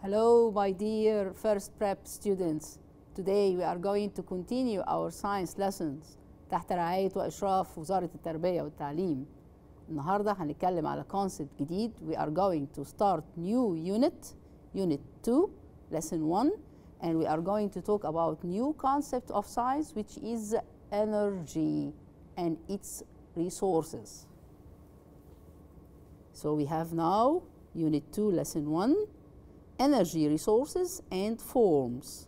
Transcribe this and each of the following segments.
Hello, my dear first prep students. Today we are going to continue our science lessons تحت رعاية وإشراف وزارة التربية والتعليم. النهاردة هنتكلم على concept جديد. We are going to start new unit, unit 2, lesson 1, and we are going to talk about new concept of science which is energy and its resources. So we have now unit 2, lesson 1, energy resources and forms.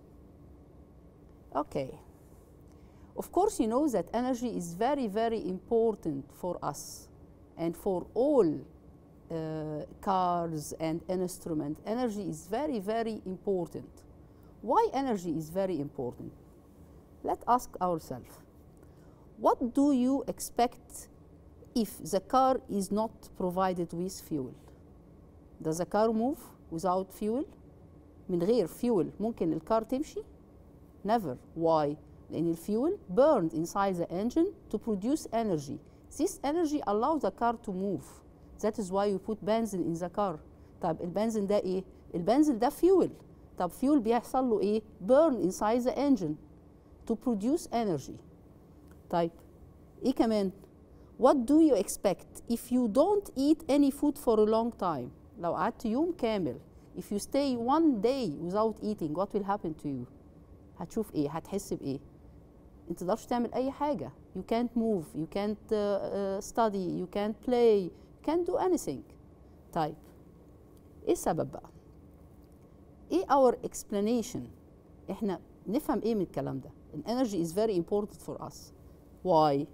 Okay. Of course, you know that energy is very, very important for us and for all uh, cars and instruments. Energy is very, very important. Why energy is very important? Let's ask ourselves what do you expect if the car is not provided with fuel? Does the car move without fuel? من غير fuel ممكن الكار تمشي؟ Never. Why? لأن الفيول burned inside the engine to produce energy. This energy allows the car to move. That is why you put benzene in the car. طب البنزين ده إيه؟ البنزين ده fuel. طب fuel بيحصل له إيه؟ burn inside the engine to produce energy. طيب إيه كمان؟ What do you expect if you don't eat any food for a long time? لو قعدت يوم كامل if you stay one day without eating what will happen to you هتشوف ايه هتحس بايه انت تقدرش تعمل اي حاجه you can't move you can't uh, uh, study you can't play you can't do anything طيب ايه السبب بقى ايه our explanation احنا نفهم ايه من الكلام ده energy is very important for us why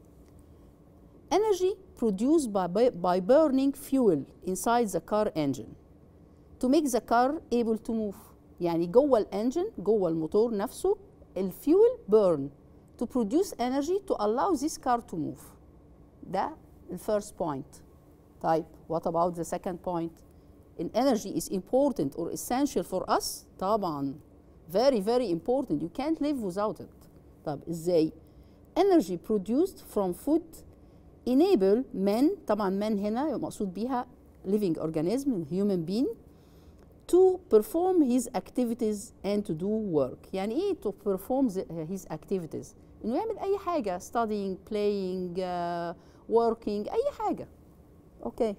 energy produced by, by burning fuel inside the car engine to make the car able to move يعني جوه الانجن جوه الموتور نفسه الفيول burn to produce energy to allow this car to move ده الفيرست point طيب what about the second point in energy is important or essential for us طبعا very very important you can't live without it طب ازاي energy produced from food enable men طبعا men هنا مقصود بيها living organism human being to perform his activities and to do work يعني ايه to perform the, his activities انه يعمل اي حاجه studying playing uh, working اي حاجه اوكي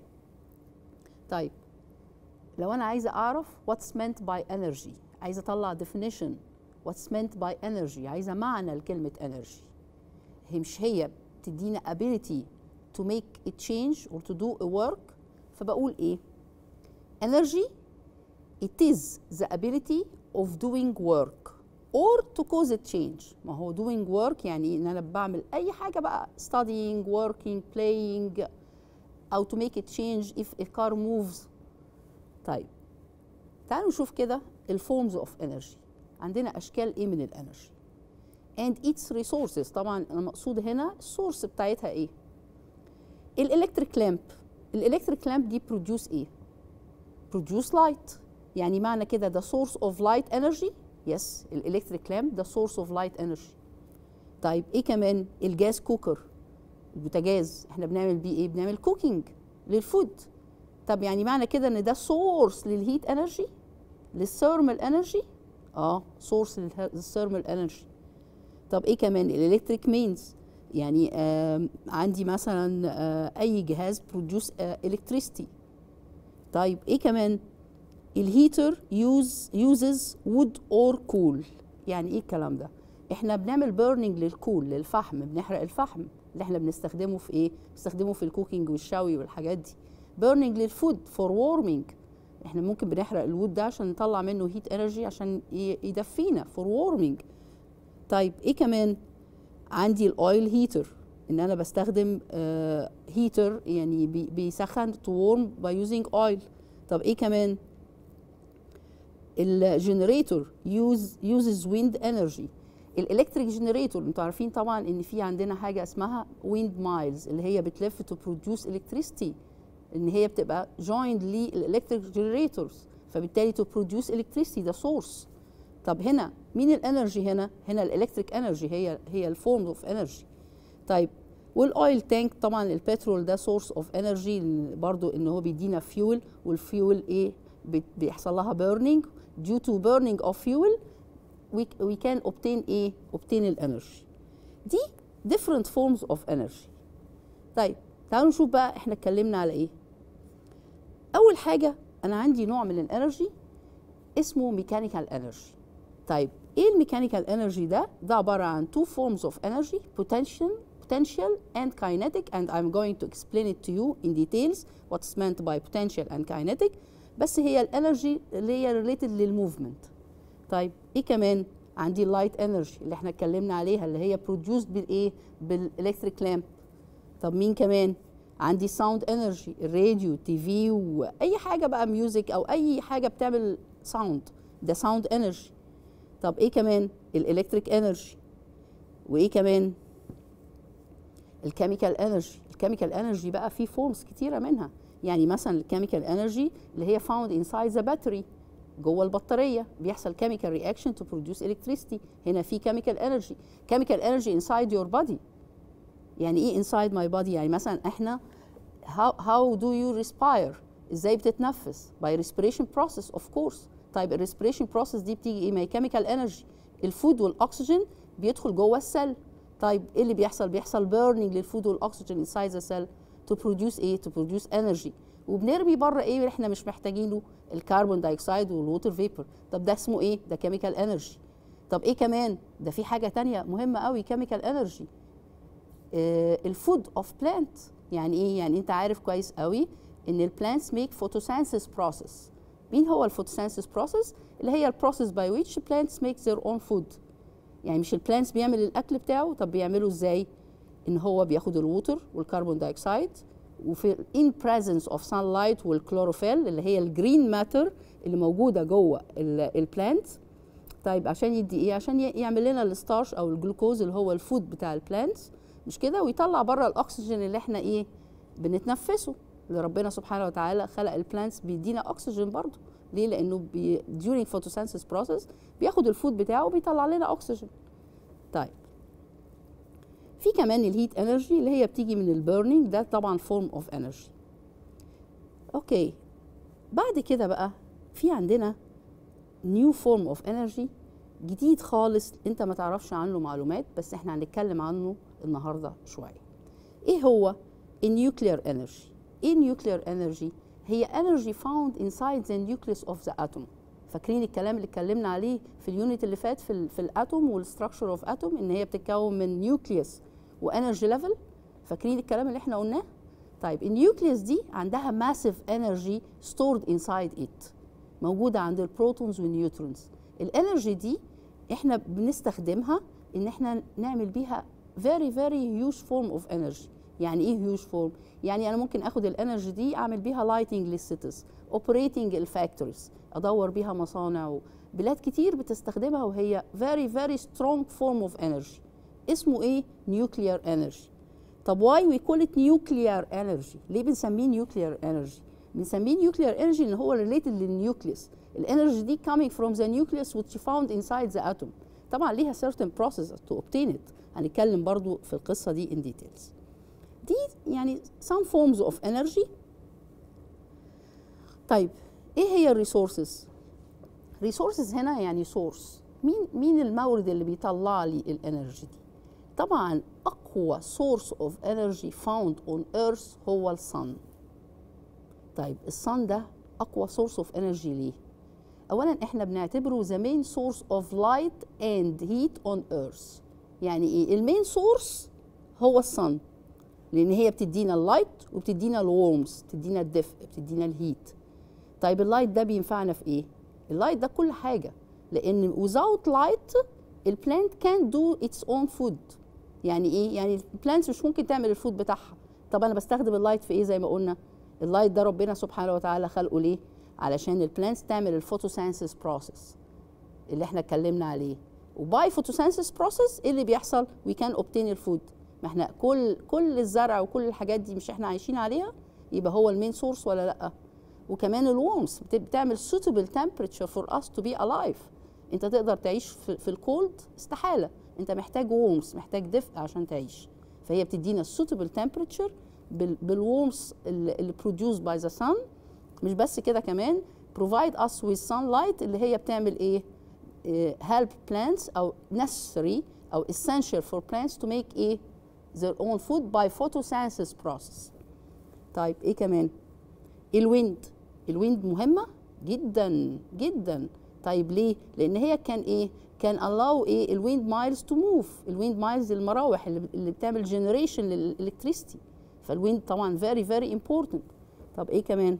طيب لو انا عايزه اعرف what's meant by energy عايزه اطلع definition what's meant by energy عايزه معنى لكلمه energy هي مش هي بتدينا ability to make a change or to do a work فبقول ايه energy it is the ability of doing work or to cause a change ما هو doing work يعني ان انا بعمل اي حاجه بقى studying working playing او to make a change if a car moves طيب تعالوا نشوف كده الفورمز اوف انرجي عندنا اشكال ايه من الانرجي and its resources طبعا انا مقصود هنا السورس بتاعتها ايه الالكتريك لامب الالكتريك لامب دي بروديوس ايه بروديوس لايت يعني معنى كده ده سورس اوف لايت انرجي يس الالكتريك لامب ده سورس اوف لايت انرجي طيب ايه كمان الجاز كوكر البوتاجاز احنا بنعمل بيه ايه بنعمل كوكينج للفود طب يعني معنى كده ان ده سورس للهيت انرجي للثيرمال انرجي اه سورس للثيرمال انرجي طب ايه كمان الالكتريك مينز يعني آه عندي مثلا آه اي جهاز بروديوس الكتريستي طيب ايه كمان الهيتر يوز يوزز وود اور كول يعني ايه الكلام ده احنا بنعمل بيرنينج للكول للفحم بنحرق الفحم اللي احنا بنستخدمه في ايه بنستخدمه في الكوكينج والشوي والحاجات دي بيرنينج للفود فور وورمينج احنا ممكن بنحرق الوود ده عشان نطلع منه هيت انرجي عشان يدفينا فور وورمينج طيب ايه كمان عندي الاويل هيتر ان انا بستخدم آه هيتر يعني بي بيسخن تو وورم باي يوزنج اويل طب ايه كمان الجنريتور يوز يوزز ويند انرجي الالكتريك جنريتور انتوا عارفين طبعا ان في عندنا حاجه اسمها ويند مايلز اللي هي بتلف تو بروديوس الكتريستي ان هي بتبقى جويند للالكتريك جنريتورز فبالتالي تو بروديوس الكتريستي ده سورس طب هنا مين الانرجي هنا هنا الالكتريك انرجي هي هي الفورم اوف انرجي طيب والاويل تانك طبعا البترول ده سورس اوف انرجي برضو ان هو بيدينا فيول والفيول ايه بت- بيحصل لها burning due to burning of fuel we, we can obtain ايه obtain الانرجي دي different forms of energy طيب تعالوا نشوف بقى احنا اتكلمنا على ايه اول حاجه انا عندي نوع من الانرجي اسمه ميكانيكال انرجي طيب ايه الميكانيكال انرجي ده ده عباره عن two forms of energy potential potential and kinetic and I'm going to explain it to you in details what's meant by potential and kinetic بس هي الانرجي اللي هي related للموفمنت طيب ايه كمان عندي اللايت انرجي اللي احنا اتكلمنا عليها اللي هي produced بالايه بالالكتريك لامب طب مين كمان عندي ساوند انرجي الراديو تي في واي حاجه بقى ميوزك او اي حاجه بتعمل ساوند ده ساوند انرجي طب ايه كمان الالكتريك انرجي وايه كمان الكيميكال انرجي الكيميكال انرجي بقى في فورمز كتيره منها يعني مثلا الكيميكال انرجي اللي هي found inside the battery جوه البطاريه بيحصل chemical reaction to produce electricity هنا في chemical energy chemical energy inside your body يعني ايه inside my body يعني مثلا احنا how, how do you respire ازاي بتتنفس by respiration process of course طيب ال respiration process دي بتيجي ايه ما هي chemical energy الفود والاكسجين بيدخل جوه السيل طيب ايه اللي بيحصل بيحصل burning للفود والاكسجين inside the cell to produce ايه to produce energy وبنرمي بره ايه اللي احنا مش محتاجينه الكربون دايوكسيد والووتر فيبر طب ده اسمه ايه ده chemical energy طب ايه كمان ده في حاجه تانية مهمه قوي chemical energy الفود اوف بلانت يعني ايه يعني انت عارف كويس قوي ان البلانتس ميك photosynthesis بروسيس مين هو الفوتوسينثيس بروسيس اللي هي البروسيس باي which plants make their own food يعني مش البلانتس بيعمل الاكل بتاعه طب بيعمله ازاي ان هو بياخد الووتر والكربون دايوكسيد وفي in presence of sunlight والكلوروفيل اللي هي الجرين ماتر اللي موجوده جوه البلانت طيب عشان يدي ايه عشان يعمل لنا الستارش او الجلوكوز اللي هو الفود بتاع البلانتس مش كده ويطلع بره الاكسجين اللي احنا ايه بنتنفسه اللي ربنا سبحانه وتعالى خلق البلانتس بيدينا اكسجين برضه ليه لانه بي during photosynthesis process بياخد الفود بتاعه وبيطلع لنا اكسجين طيب في كمان الهيت انرجي اللي هي بتيجي من البيرنينج ده طبعا فورم اوف انرجي اوكي بعد كده بقى في عندنا نيو فورم اوف انرجي جديد خالص انت ما تعرفش عنه معلومات بس احنا هنتكلم عنه النهارده شويه ايه هو النيوكلير انرجي ايه النيوكلير انرجي هي انرجي found inside the nucleus of the atom فاكرين الكلام اللي اتكلمنا عليه في اليونت اللي فات في ال في الاتوم والستراكشر اوف اتوم ان هي بتتكون من نيوكليوس وانرجي ليفل فاكرين الكلام اللي احنا قلناه طيب النيوكليوس دي عندها ماسيف انرجي stored inside it موجوده عند البروتونز والنيوترونز الانرجي دي احنا بنستخدمها ان احنا نعمل بيها very very huge form of energy يعني ايه huge form يعني انا ممكن اخد الانرجي دي اعمل بيها لايتنج للسيتيز اوبريتنج الفاكتوريز ادور بيها مصانع بلاد كتير بتستخدمها وهي very very strong form of energy اسمه ايه nuclear energy طب why we call it nuclear energy ليه بنسميه nuclear energy بنسميه nuclear energy ان هو related للنيوكليوس الانرجي دي coming from the nucleus which found inside the atom طبعا ليها certain process to obtain it هنتكلم برضو في القصة دي in details دي يعني some forms of energy طيب ايه هي الريسورسز ريسورسز هنا يعني سورس مين مين المورد اللي بيطلع لي الانرجي دي طبعا اقوى source of energy found on earth هو الصن طيب الصن ده اقوى source of energy ليه اولا احنا بنعتبره the main source of light and heat on earth يعني ايه المين سورس هو الصن لان هي بتدينا اللايت وبتدينا الورمز بتدينا الدفء بتدينا الهيت طيب اللايت ده بينفعنا في ايه اللايت ده كل حاجه لان without light البلانت can't do its own food يعني ايه يعني البلانت مش ممكن تعمل الفود بتاعها طب انا بستخدم اللايت في ايه زي ما قلنا اللايت ده ربنا سبحانه وتعالى خلقه ليه علشان البلانتس تعمل الفوتوسينثيس بروسيس اللي احنا اتكلمنا عليه وباي فوتوسينثيس بروسيس ايه اللي بيحصل وي كان اوبتين الفود ما احنا كل كل الزرع وكل الحاجات دي مش احنا عايشين عليها يبقى هو المين سورس ولا لا وكمان الورمز بتعمل suitable temperature for us to be alive انت تقدر تعيش في, في الكولد استحاله انت محتاج وورمز محتاج دفء عشان تعيش فهي بتدينا suitable temperature بالورمز اللي produced by the sun مش بس كده كمان provide us with sunlight اللي هي بتعمل ايه آه، help plants او necessary او essential for plants to make ايه their own food by photosynthesis process طيب ايه كمان الويند الويند مهمه جدا جدا طيب ليه لان هي كان ايه كان allow ايه الويند مايلز تو موف الويند مايلز المراوح اللي, اللي بتعمل جنريشن للالكتريستي فالويند طبعا very very important طب ايه كمان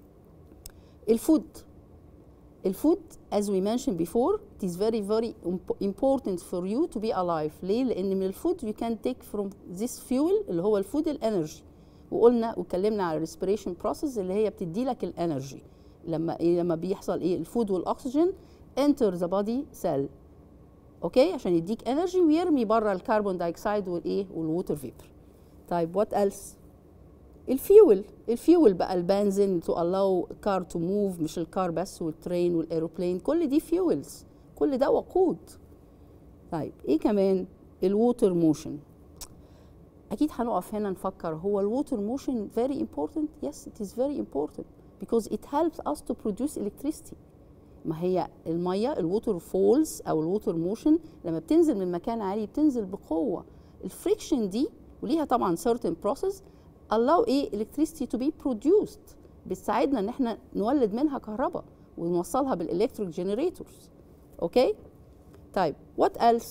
الفود الفود as we mentioned before it is very very imp- important for you to be alive ليه لان من الفود you can take from this fuel اللي هو الفود الانرجي وقلنا واتكلمنا على الريسبيريشن بروسيس اللي هي بتدي لك الانرجي لما ايه لما بيحصل ايه الفود والاكسجين enter the body cell اوكي عشان يديك انرجي ويرمي بره الكربون دايوكسيد والايه والووتر فيبر طيب وات ايلس الفيول الفيول بقى البنزين تو allow كار تو موف مش الكار بس والترين والايروبلين كل دي فيولز كل ده وقود طيب ايه كمان الووتر موشن اكيد هنقف هنا نفكر هو الووتر موشن very important yes it is very important because it helps us to produce electricity ما هي الميه الووتر فولز او الووتر موشن لما بتنزل من مكان عالي بتنزل بقوه الفريكشن دي وليها طبعا certain process allow ايه electricity to be produced بتساعدنا ان احنا نولد منها كهرباء ونوصلها بالالكتريك جنريتورز اوكي طيب what else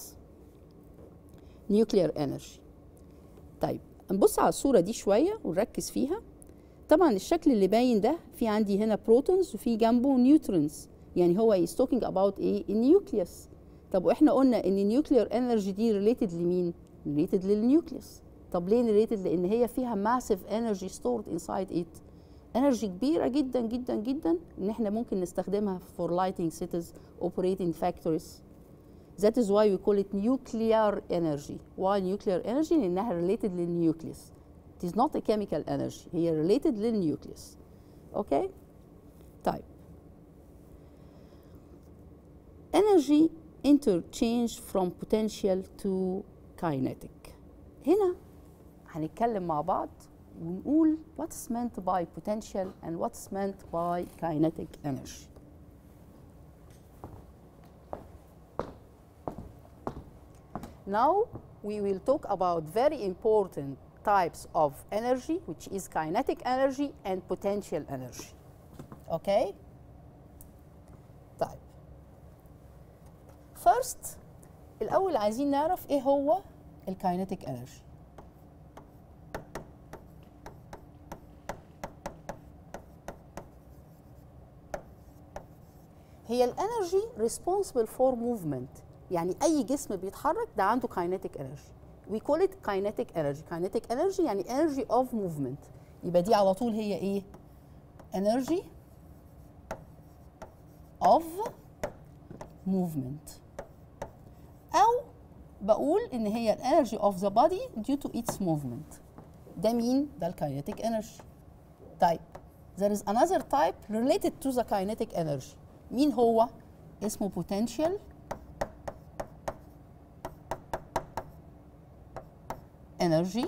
nuclear energy طيب نبص على الصوره دي شويه ونركز فيها طبعا الشكل اللي باين ده في عندي هنا بروتونز وفي جنبه نيوترونز يعني هو is talking about ايه النيوكليوس طب واحنا قلنا ان النيوكلير انرجي دي ريليتد لمين ريليتد للنيوكليوس طب ليه ريليتد لان هي فيها ماسيف انرجي ستورد انسايد ات انرجي كبيره جدا جدا جدا ان احنا ممكن نستخدمها for lighting cities operating factories That is why we call it nuclear energy. Why nuclear energy? لأنها related للنيوكليوس. It is not a chemical energy. هي related للنيوكليوس. Okay? طيب. Energy interchange from potential to kinetic. هنا هنتكلم مع بعض ونقول what's meant by potential and what's meant by kinetic energy. Now we will talk about very important types of energy, which is kinetic energy and potential energy. Okay? طيب. First, الأول عايزين نعرف إيه هو الكاينتيك energy. هي الانرجي responsible for movement يعني اي جسم بيتحرك ده عنده kinetic energy we call it kinetic energy kinetic energy يعني energy of movement يبقى دي على طول هي ايه energy of movement او بقول ان هي energy of the body due to its movement ده مين ده الكاينتيك energy طيب there is another type related to the kinetic energy مين هو اسمه potential energy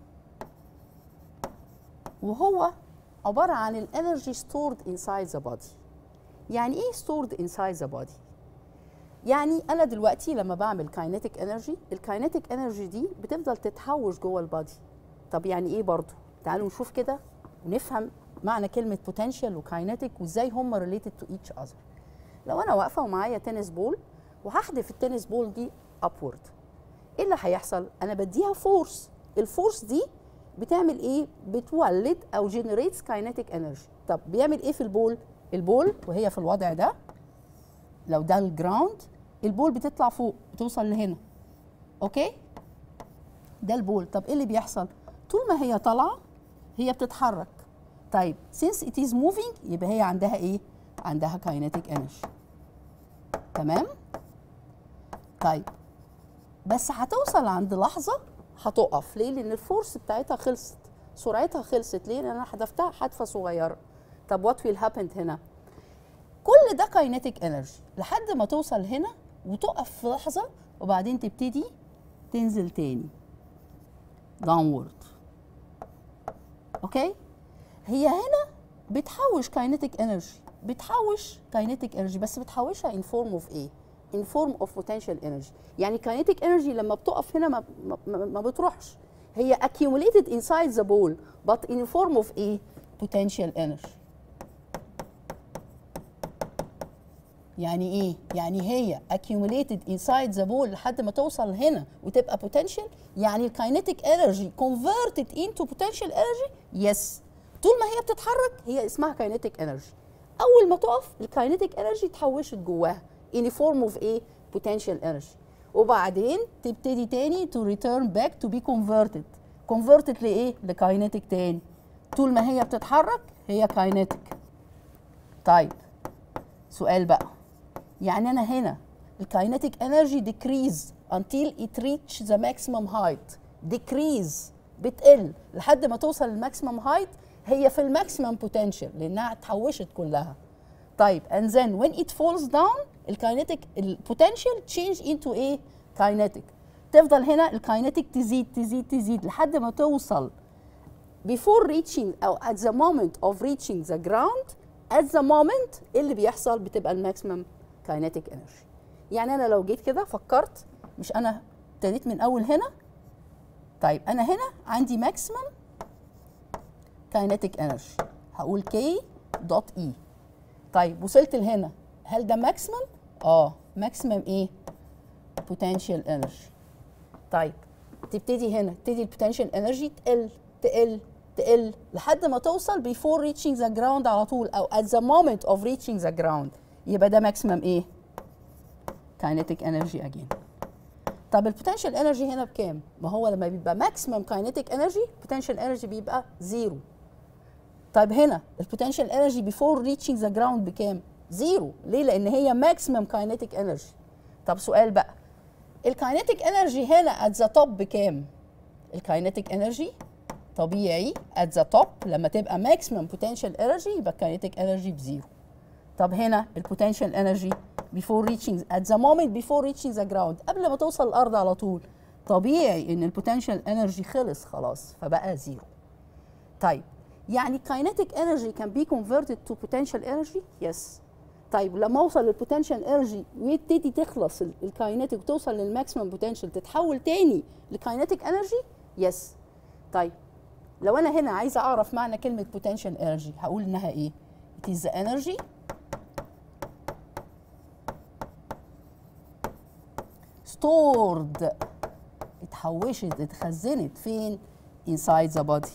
وهو عبارة عن الانرجي stored inside the body يعني ايه stored inside the body يعني انا دلوقتي لما بعمل kinetic energy الكاينتيك انرجي دي بتفضل تتحوش جوه البادي طب يعني ايه برضو تعالوا نشوف كده ونفهم معنى كلمة potential وكاينتيك وازاي هم related to each other لو انا واقفة ومعايا تنس بول وهحدف التنس بول دي upward ايه اللي هيحصل انا بديها فورس الفورس دي بتعمل ايه بتولد او جنريتس كاينتيك انرجي طب بيعمل ايه في البول البول وهي في الوضع ده لو ده الجراوند البول بتطلع فوق بتوصل لهنا اوكي ده البول طب ايه اللي بيحصل طول ما هي طالعه هي بتتحرك طيب since it is moving يبقى هي عندها ايه عندها kinetic energy تمام طيب بس هتوصل عند لحظه هتقف ليه لان الفورس بتاعتها خلصت سرعتها خلصت ليه لان انا حدفتها حدفه صغيره طب وات ويل هابند هنا كل ده كاينتيك انرجي لحد ما توصل هنا وتقف في لحظه وبعدين تبتدي تنزل تاني داونورد اوكي هي هنا بتحوش كاينتيك انرجي بتحوش كاينيتيك انرجي بس بتحوشها ان فورم اوف ايه ان فورم اوف بوتنشال انرجي يعني كاينيتيك انرجي لما بتقف هنا ما, ما, ما, ما بتروحش هي accumulated inside the ball but in form of ايه potential energy يعني ايه يعني هي accumulated inside the ball لحد ما توصل هنا وتبقى potential يعني الكاينيتيك انرجي converted into potential energy yes طول ما هي بتتحرك هي اسمها كاينيتيك انرجي اول ما تقف الكاينيتيك انرجي اتحوشت جواها in form of ايه potential energy وبعدين تبتدي تاني to return back to be converted converted لايه لكاينيتيك تاني طول ما هي بتتحرك هي كاينيتيك طيب سؤال بقى يعني انا هنا الكاينيتيك انرجي decrease until it reach the maximum height decrease بتقل لحد ما توصل للماكسيمم هايت هي في الماكسيمم بوتنشال لانها اتحوشت كلها طيب and then when it falls down الكاينيتيك البوتنشال change into ايه كاينيتيك تفضل هنا الكاينيتيك تزيد تزيد تزيد لحد ما توصل before reaching او at the moment of reaching the ground at the moment إيه اللي بيحصل بتبقى الماكسيمم كاينيتيك انرجي يعني انا لو جيت كده فكرت مش انا ابتديت من اول هنا طيب انا هنا عندي ماكسيمم كاينيتيك انرجي هقول كي دوت اي طيب وصلت لهنا هل ده ماكسيمم اه ماكسيمم ايه بوتنشال انرجي طيب تبتدي هنا تبتدي البوتنشال انرجي تقل تقل تقل لحد ما توصل before reaching the ground على طول او at the moment of reaching the ground يبقى ده ماكسيمم ايه kinetic energy again طب البوتنشال انرجي هنا بكام ما هو لما بيبقى ماكسيمم kinetic energy potential energy بيبقى زيرو طيب هنا البوتنشال انرجي before reaching the ground بكام زيرو ليه لان هي ماكسيمم kinetic energy طب سؤال بقى الكاينيتيك انرجي هنا at the top بكام الكاينيتيك انرجي طبيعي at the top لما تبقى maximum potential energy يبقى kinetic energy بزيرو طب هنا البوتنشال انرجي before reaching at the moment before reaching the ground قبل ما توصل الارض على طول طبيعي ان البوتنشال انرجي خلص خلاص فبقى زيرو طيب يعني kinetic energy can be converted to potential energy yes طيب لما اوصل للبوتنشال انرجي ويبتدي تخلص الكاينتيك وتوصل للماكسيمم بوتنشال تتحول تاني لكاينتيك انرجي يس طيب لو انا هنا عايزه اعرف معنى كلمه potential energy هقول انها ايه it is the energy stored اتحوشت اتخزنت فين inside the body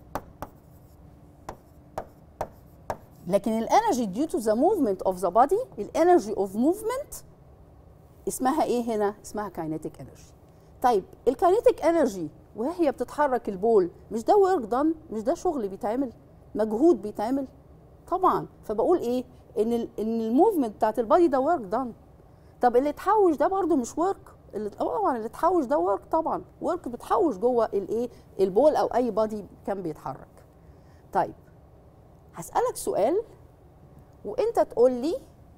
لكن الانرجي due to the movement of the body الانرجي of movement اسمها ايه هنا اسمها kinetic energy طيب الكاينيتيك انرجي وهي بتتحرك البول مش ده ورك دان مش ده شغل بيتعمل مجهود بيتعمل طبعا فبقول ايه ان ال ان الموفمنت بتاعت البادي ده ورك دان طب اللي اتحوش ده برده مش ورك اللي طبعا اللي اتحوش ده ورك طبعا ورك بتحوش جوه الايه البول او اي بادي كان بيتحرك طيب هسالك سؤال وانت تقول لي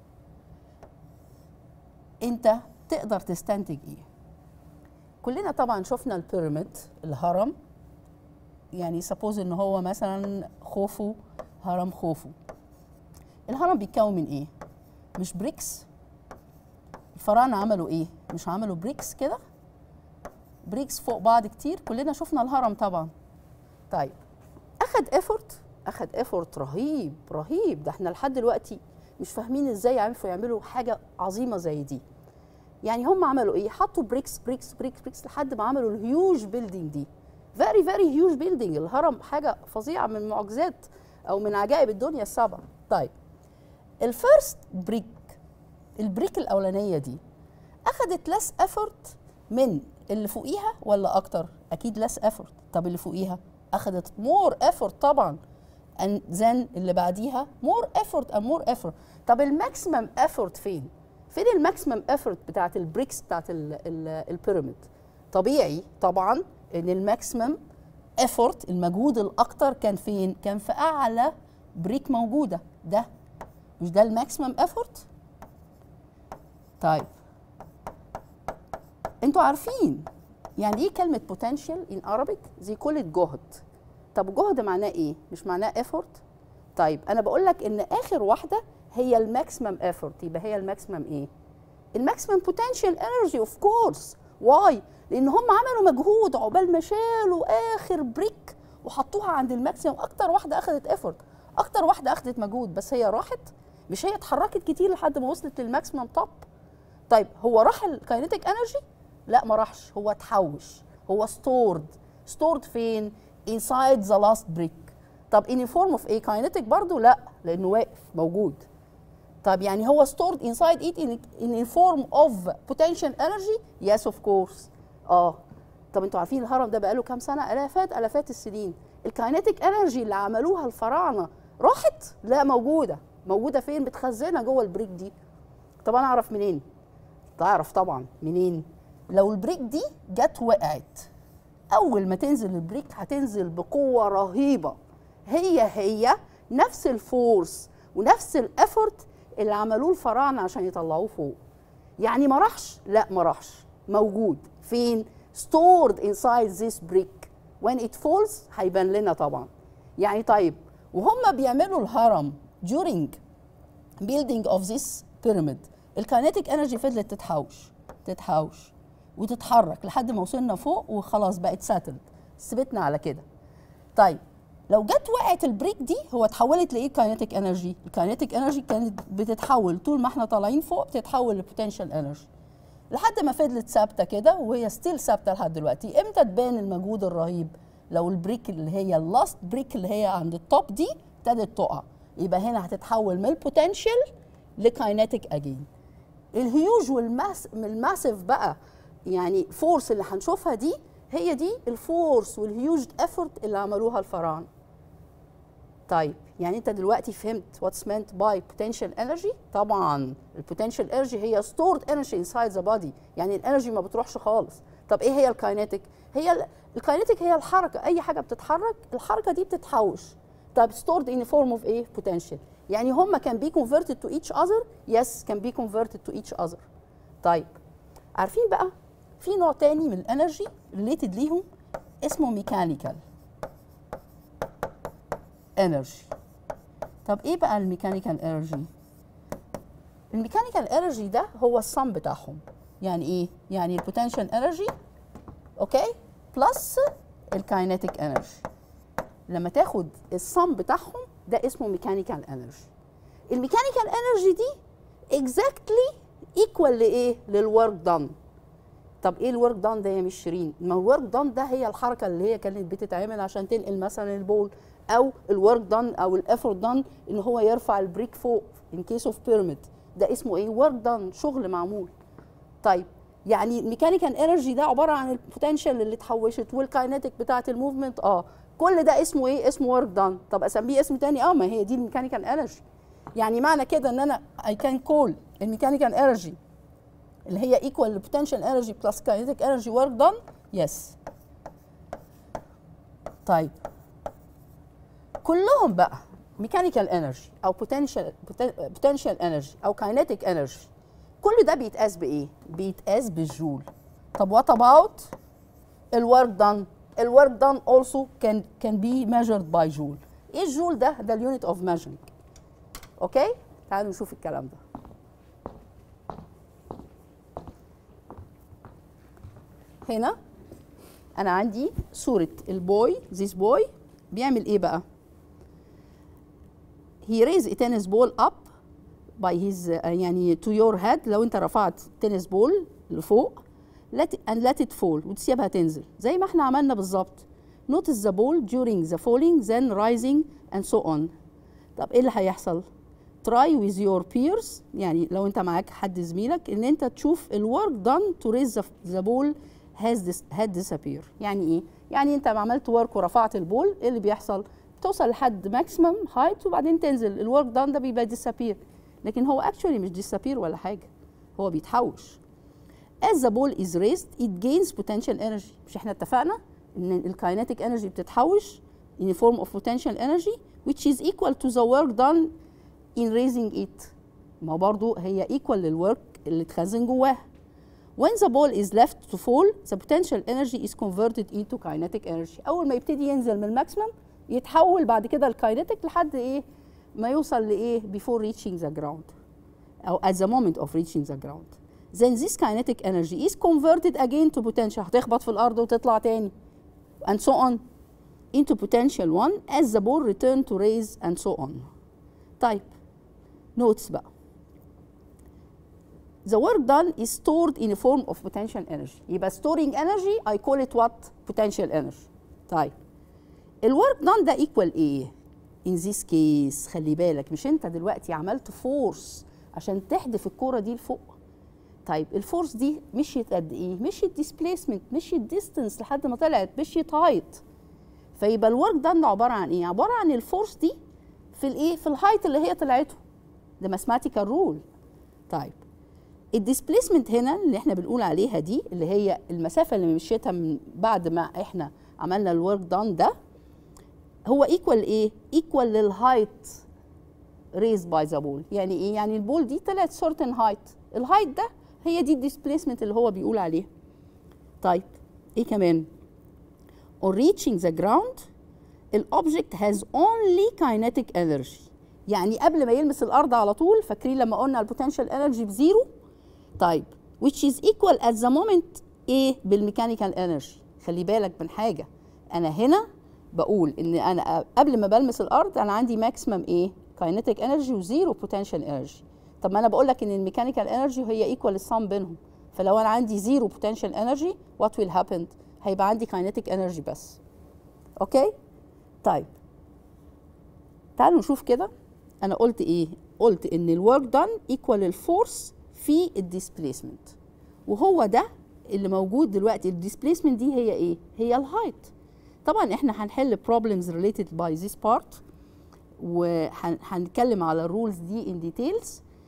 انت تقدر تستنتج ايه كلنا طبعا شفنا البيراميد الهرم يعني سبوز ان هو مثلا خوفو هرم خوفو الهرم بيتكون من ايه مش بريكس الفراعنه عملوا ايه مش عملوا بريكس كده بريكس فوق بعض كتير كلنا شفنا الهرم طبعا طيب اخد ايفورت اخد ايفورت رهيب رهيب ده احنا لحد دلوقتي مش فاهمين ازاي عرفوا يعملوا حاجه عظيمه زي دي يعني هم عملوا ايه حطوا بريكس بريكس بريكس بريكس لحد ما عملوا الهيوج بيلدينج دي فيري فيري هيوج بيلدينج الهرم حاجه فظيعه من معجزات او من عجائب الدنيا السبعه طيب الفيرست بريك البريك الاولانيه دي اخذت لس افورت من اللي فوقيها ولا اكتر اكيد لس افورت طب اللي فوقيها اخذت مور افورت طبعا and then اللي بعديها مور افورت and مور افورت طب الماكسيمم افورت فين فين الماكسيمم افورت بتاعت البريكس بتاعت البيراميد طبيعي طبعا ان الماكسيمم افورت المجهود الاكتر كان فين كان في اعلى بريك موجوده ده مش ده الماكسيمم افورت طيب انتوا عارفين يعني ايه كلمه potential in Arabic زي كل جهد طب جهد معناه ايه مش معناه effort طيب انا بقول لك ان اخر واحده هي الماكسيمم ايفورت يبقى هي الماكسيمم ايه الماكسيمم بوتنشال انرجي اوف كورس واي لان هم عملوا مجهود عقبال ما شالوا اخر بريك وحطوها عند الماكسيمم اكتر واحده اخذت ايفورت اكتر واحده اخذت مجهود بس هي راحت مش هي اتحركت كتير لحد ما وصلت للماكسيمم توب طيب هو راح الكاينيتيك انرجي لا ما راحش هو اتحوش هو ستورد ستورد فين inside the last brick طب in form of ايه كاينيتيك برضو لا لانه واقف موجود طب يعني هو stored inside it in, in form of potential energy yes of course اه طب انتوا عارفين الهرم ده بقاله كام سنه الافات الافات السنين الكاينيتيك انرجي اللي عملوها الفراعنه راحت لا موجوده موجوده فين متخزنه جوه البريك دي طب انا اعرف منين تعرف طبعا منين لو البريك دي جت وقعت اول ما تنزل البريك هتنزل بقوه رهيبه هي هي نفس الفورس ونفس الافورت اللي عملوه الفراعنه عشان يطلعوه فوق يعني ما راحش لا ما راحش موجود فين stored inside this brick when it falls هيبان لنا طبعا يعني طيب وهم بيعملوا الهرم during building of this pyramid الكاينيتيك انرجي فضلت تتحوش تتحوش وتتحرك لحد ما وصلنا فوق وخلاص بقت ساتلد ثبتنا على كده طيب لو جت وقعت البريك دي هو اتحولت لايه كاينيتيك انرجي الكاينيتيك انرجي كانت بتتحول طول ما احنا طالعين فوق بتتحول لبوتنشال انرجي لحد ما فضلت ثابته كده وهي ستيل ثابته لحد دلوقتي امتى تبان المجهود الرهيب لو البريك اللي هي اللاست بريك اللي هي عند التوب دي ابتدت تقع يبقى هنا هتتحول من البوتنشال لكاينيتيك اجين الهيوج والماس الماسيف بقى يعني فورس اللي هنشوفها دي هي دي الفورس والهيوج افورت اللي عملوها الفراعنه طيب يعني انت دلوقتي فهمت واتس meant باي potential energy طبعا البوتنشال انرجي هي stored energy inside the body يعني الانرجي ما بتروحش خالص طب ايه هي الكاينيتيك هي الكاينيتيك هي الحركه اي حاجه بتتحرك الحركه دي بتتحوش طب stored in the form of ايه potential يعني هم كان be converted to each other yes can be converted to each other طيب عارفين بقى في نوع تاني من الانرجي ريليتد ليهم اسمه ميكانيكال انرجي طب ايه بقى الميكانيكال انرجي الميكانيكال انرجي ده هو الصم بتاعهم يعني ايه يعني البوتنشال انرجي اوكي بلس الكاينيتيك انرجي لما تاخد الصم بتاعهم ده اسمه ميكانيكال انرجي الميكانيكال انرجي دي اكزاكتلي ايكوال لايه للورك دان طب ايه الورك دان ده يا مش شيرين ما الورك دان ده هي الحركه اللي هي كانت بتتعمل عشان تنقل مثلا البول او الورك دان او الافورت دان ان هو يرفع البريك فوق ان كيس اوف بيراميد ده اسمه ايه ورك دان شغل معمول طيب يعني الميكانيكال انرجي ده عباره عن البوتنشال اللي اتحوشت والكاينيتيك بتاعه الموفمنت اه كل ده اسمه ايه اسمه ورك دان طب اسميه اسم تاني اه ما هي دي الميكانيكال انرجي يعني معنى كده ان انا اي كان كول الميكانيكال انرجي اللي هي ايكوال للبوتنشال انرجي بلس كاينيتيك انرجي ورك دان يس طيب كلهم بقى ميكانيكال انرجي او بوتنشال بوتنشال انرجي او كاينيتيك انرجي كل ده بيتقاس بايه بيتقاس بالجول طب وات اباوت الورك دان الورك دان also can can be measured by joule ايه الجول ده ده اليونت اوف measuring اوكي تعالوا نشوف الكلام ده هنا انا عندي صوره البوي this boy بيعمل ايه بقى he raise a tennis ball up by his uh, يعني to your head لو انت رفعت تنس بول لفوق let it, and let it fall وتسيبها تنزل زي ما احنا عملنا بالظبط notice the ball during the falling then rising and so on طب ايه اللي هيحصل try with your peers يعني لو انت معاك حد زميلك ان انت تشوف الورك done to raise the, the ball has this, had disappear يعني ايه يعني انت عملت ورك ورفعت البول ايه اللي بيحصل بتوصل لحد ماكسيمم هايت وبعدين تنزل الورك دان ده بيبقى disappear لكن هو actually مش disappear ولا حاجه هو بيتحوش as the ball is raised it gains potential energy مش احنا اتفقنا ان الكاينيتيك energy بتتحوش in a form of potential energy which is equal to the work done in raising it ما برضو هي equal للورك اللي اتخزن جواها when the ball is left to fall the potential energy is converted into kinetic energy اول ما يبتدي ينزل من الماكسيمم يتحول بعد كده الكاينيتيك لحد ايه ما يوصل لايه before reaching the ground او at the moment of reaching the ground then this kinetic energy is converted again to potential هتخبط في الارض وتطلع تاني and so on into potential one as the ball return to raise and so on طيب notes بقى the work done is stored in a form of potential energy يبقى storing energy I call it what potential energy طيب الورك done ده equal ايه in this case خلي بالك مش انت دلوقتي عملت فورس عشان تحدف الكوره دي لفوق طيب الفورس دي مشيت قد ايه مشيت ديسبيسمنت مشيت ديستنس لحد ما طلعت مشيت هايت فيبقى الورك دان عباره عن ايه عباره عن الفورس دي في الايه في الهايت اللي هي طلعته ده ماثماتيكال رول طيب الديسبيسمنت هنا اللي احنا بنقول عليها دي اللي هي المسافه اللي مشيتها من بعد ما احنا عملنا الورك دان ده هو ايكوال ايه ايكوال للهايت ريز باي ذا بول يعني ايه يعني البول دي طلعت سورتن هايت الهايت ده هي دي الديسبيسمنت اللي هو بيقول عليها طيب ايه كمان on reaching the ground الاوبجكت has only kinetic energy يعني قبل ما يلمس الارض على طول فاكرين لما قلنا البوتنشال انرجي بزيرو طيب which is equal at the moment ايه بالميكانيكال انرجي خلي بالك من حاجه انا هنا بقول ان انا قبل ما بلمس الارض انا عندي ماكسيمم ايه كاينيتيك انرجي وزيرو بوتنشال انرجي طب ما انا بقول لك ان الميكانيكال انرجي هي ايكوال السم بينهم فلو انا عندي زيرو بوتنشال انرجي وات ويل هابن هيبقى عندي كاينيتيك انرجي بس اوكي طيب تعالوا نشوف كده انا قلت ايه قلت ان الورك دان ايكوال الفورس في الديسبيسمنت وهو ده اللي موجود دلوقتي الديسبيسمنت دي هي ايه هي الهايت طبعا احنا هنحل problems related by this part وهنتكلم على الرولز دي in details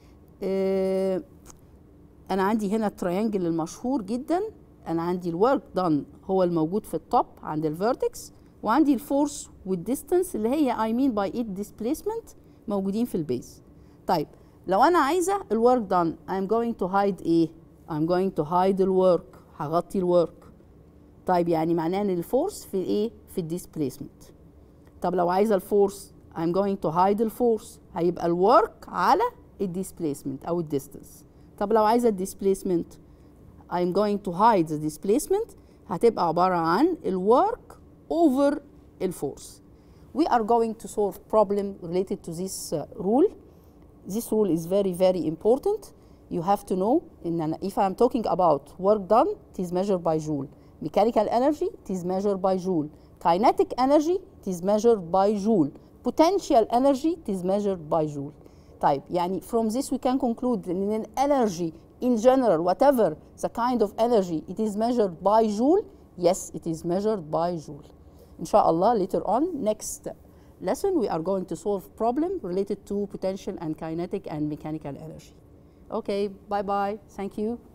اه انا عندي هنا التريانجل المشهور جدا انا عندي الورك دان هو الموجود في التوب عند الفيرتكس وعندي الفورس والديستانس اللي هي I mean by it displacement موجودين في البيز طيب لو انا عايزه الورك دان I'm going to hide ايه I'm going to hide الورك هغطي الورك طيب يعني معناه ان الفورس في ايه في الديسبيسمنت طب لو عايزه الفورس I'm going to hide الفورس هيبقى الورك على الديسبيسمنت او الديستانس طب لو عايزه الديسبيسمنت I'm going to hide the displacement هتبقى عباره عن الورك over الفورس we are going to solve problem related to this uh, rule this rule is very very important you have to know in if I'm talking about work done it is measured by joule mechanical energy it is measured by joule kinetic energy it is measured by joule potential energy it is measured by joule طيب يعني from this we can conclude ان an energy in general whatever the kind of energy it is measured by joule yes it is measured by joule ان شاء الله later on next lesson we are going to solve problem related to potential and kinetic and mechanical energy okay bye bye thank you